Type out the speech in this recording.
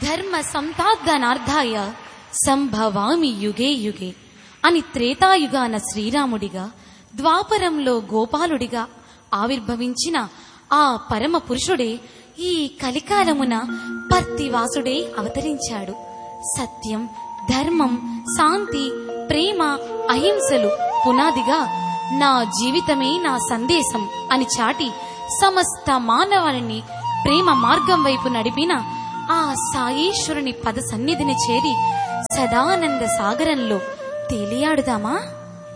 ధర్మ సంతార్థనార్థాయ సంభవామి యుగే యుగే అని త్రేతాయుగాన శ్రీరాముడిగా ద్వాపరంలో గోపాలుడిగా ఆవిర్భవించిన ఆ పరమ పురుషుడే ఈ కలికాలమున పర్తివాసుడే అవతరించాడు సత్యం ధర్మం శాంతి ప్రేమ అహింసలు పునాదిగా నా జీవితమే నా సందేశం అని చాటి సమస్త మానవాళిని ప్రేమ మార్గం వైపు నడిపిన ఆ సాయేశ్వరుని పద సన్నిధిని చేరి సదానంద సాగరంలో తేలియాడుదామా